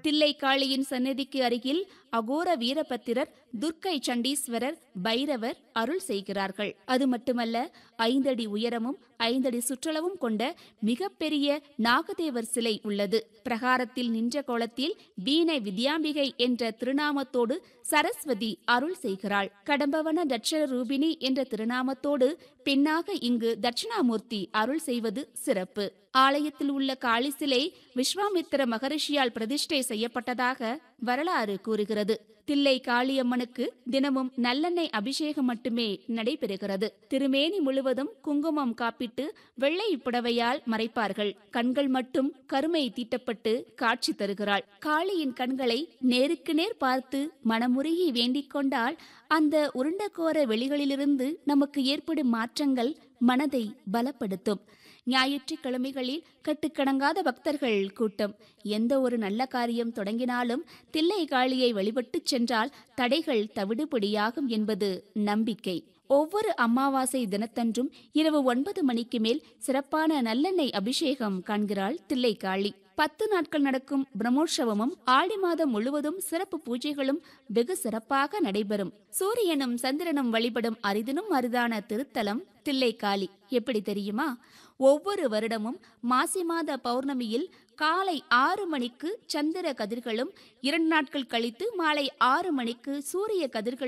தில்லைக்காளியின் சன்னதிக்கு அருகில் அகோர வீரபத்திரர் துர்க்கை சண்டீஸ்வரர் பைரவர் அருள் செய்கிறார்கள் அது மட்டுமல்ல ஐந்தடி உயரமும் ஐந்தடி சுற்றளவும் கொண்ட மிகப்பெரிய நாகதேவர் சிலை உள்ளது பிரகாரத்தில் நின்ற கோலத்தில் வீணை வித்யாம்பிகை என்ற திருநாமத்தோடு சரஸ்வதி அருள் செய்கிறாள் கடம்பவன தட்சண ரூபிணி என்ற திருநாமத்தோடு பெண்ணாக இங்கு தட்சிணாமூர்த்தி அருள் செய்வது சிறப்பு ஆலயத்தில் உள்ள காளி சிலை விஸ்வாமித்திர மகரிஷியால் பிரதிஷ்டை செய்யப்பட்டதாக வரலாறு கூறுகிறது தில்லை காளியம்மனுக்கு தினமும் நல்லெண்ணெய் அபிஷேகம் மட்டுமே நடைபெறுகிறது திருமேனி முழுவதும் குங்குமம் காப்பிட்டு வெள்ளை புடவையால் மறைப்பார்கள் கண்கள் மட்டும் கருமை தீட்டப்பட்டு காட்சி தருகிறாள் காளியின் கண்களை நேருக்கு நேர் பார்த்து மனமுருகி வேண்டிக் கொண்டால் அந்த உருண்டகோர வெளிகளிலிருந்து நமக்கு ஏற்படும் மாற்றங்கள் மனதை பலப்படுத்தும் ஞாயிற்றுக்கிழமைகளில் கட்டுக்கடங்காத பக்தர்கள் கூட்டம் எந்த ஒரு நல்ல காரியம் தொடங்கினாலும் தில்லை காளியை வழிபட்டுச் சென்றால் தடைகள் தவிடுபடியாகும் என்பது நம்பிக்கை ஒவ்வொரு அமாவாசை தினத்தன்றும் இரவு ஒன்பது மணிக்கு மேல் சிறப்பான நல்லெண்ணெய் அபிஷேகம் காண்கிறாள் தில்லைக்காளி பத்து நாட்கள் நடக்கும் பிரம்மோற்சவமும் ஆடி மாதம் முழுவதும் சிறப்பு பூஜைகளும் வெகு சிறப்பாக நடைபெறும் சூரியனும் சந்திரனும் வழிபடும் அரிதினும் அரிதான திருத்தலம் தில்லைக்காளி எப்படி தெரியுமா ஒவ்வொரு வருடமும் மாசி மாத பௌர்ணமியில் காலை ஆறு மணிக்கு சந்திர கதிர்களும் இரண்டு நாட்கள் கழித்து மாலை ஆறு மணிக்கு சூரிய கதிர்கள்